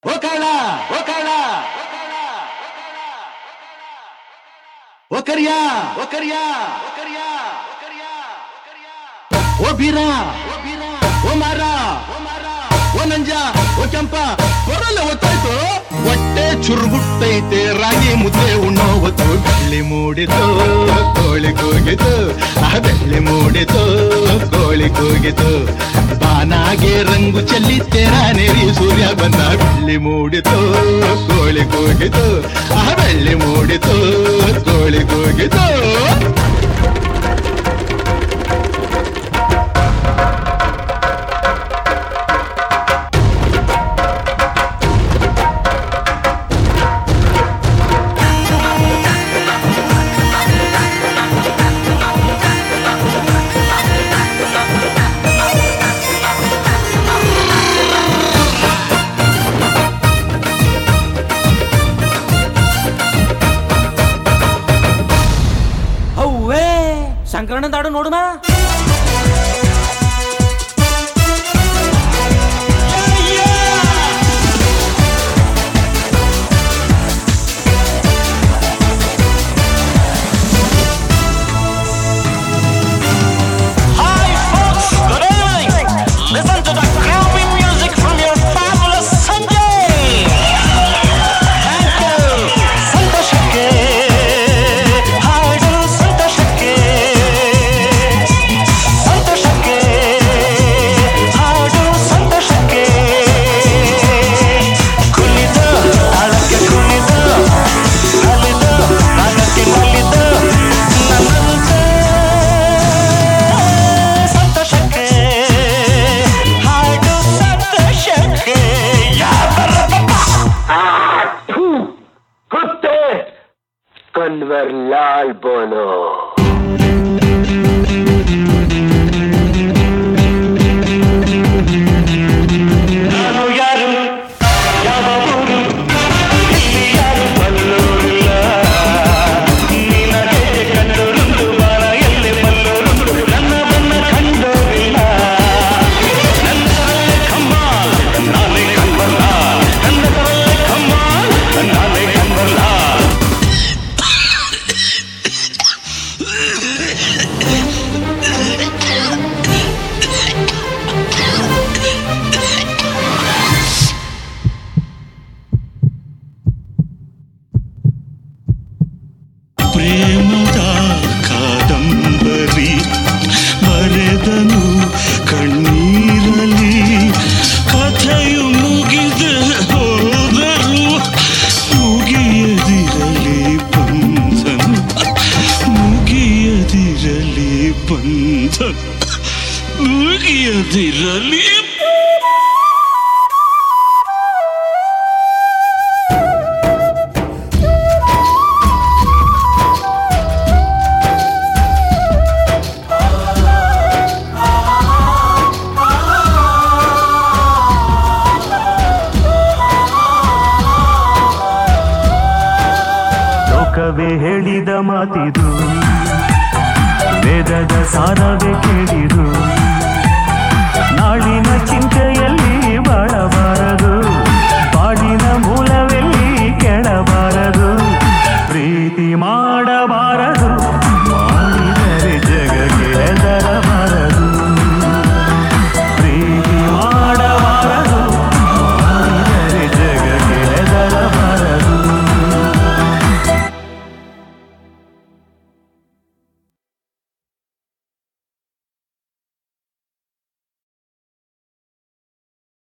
ಓ ಕಾಳ ಓ ಕಾಳ ಓ ಕರಿಯ ಓ ಕರಿಯ ಓ ಕರಿಯ ಓ ಕರಿಯ ಓ ಬೀರ ಓ ಬೀರ ಓ ಮಾರ ಓ ಮಾರ ಓ ನಂಜ ಓ ಕೆಂಪ ಬರಲ್ಲ ಒತ್ತಾಯ್ತು ಹೊಟ್ಟೆ ಚುರುಗುಟ್ಟೈತೆ ರಾಗಿ ಮುದ್ದೆ ಉಣ್ಣೋ ಹೊತ್ತು ಬೆಳ್ಳಿ ಮೂಡಿತು ಕೋಳಿ ಕೂಗಿತು ಆ ಬೆಳ್ಳಿ ಮೂಡಿತು ಕೋಳಿ ಕೂಗಿತು ಬಾನಾಗೆ ರಂಗು ಚೆಲ್ಲಿ ತೆರ ನೆರಿ ಸೂರ್ಯ ಬಂದ ಬೆಳ್ಳಿ ಮೂಡಿತು ಕೋಳಿ ಕೂಗಿತು ಆ ಬೆಳ್ಳಿ ಮೂಡಿತು ಕೋಳಿ ಕೂಗಿತು ಅವ್ವೇ ಶಂಕರಣ್ಣನ ದಾಡು ನೋಡುಮ Hi, folks. Good evening. Listen to the groovy music from your fabulous Sunday. Thank you. ಸಂತೋಷಕ್ಕೆ ಹಾಡು ಸಂತೋಷಕ್ಕೆ ಸಂತೋಷಕ್ಕೆ ಹಾಡು ಸಂತೋಷಕ್ಕೆ ಕುಣಿದು ತಾಳಕ್ಕೆ ಕುಣಿದು ನಲಿದು ನಾಗಕ್ಕೆ ನಲಿದು ನನ್ನಂತೆ ಸಂತೋಷಕ್ಕೆ ಹಾಡು ಸಂತೋಷಕ್ಕೆ कुत्ते कन्वर लाल बोलो ನಾನು ಯಾರು ಯಾವ ಊರು ಇಲ್ಲಿ ಯಾರು ಬಲ್ಲೋರಿಲ್ಲ ನಿನಗೆ ಕಂಡೋರುಂಟು ಬಾಳ ಎಲ್ಲಿ ಬಲ್ಲೋರುಂಟು ನನ್ನ ಬನ್ನ ಕಂಡೋರಿಲ್ಲ ನನ್ನ ತರಲೆ ಕಮ್ಮ ನಾನೇ ಕಂಬಲ್ಲ ನನ್ನ ತರಲೆ ಕಮ್ಮ ನಾನೇ ಕಂಬಲ್ಲ ಪ್ರೇಮದ ಕಾದಂಬರಿ ಬರೆದನು ಕಣ್ಣೀರಲಿ ಕಥೆಯು ಮುಗಿದ ಹೋದರು ಮುಗಿಯದಿರಲಿ ಬಂಧನು ಮುಗಿಯದಿರಲಿ ಬಂಧನು ಮುಗಿಯದಿರಲಿ ಲೋಕವೇ ಹೇಳಿದ ಮಾತಿದು ವೇದದ ಸಾರವೇ ಕೇಳಿರು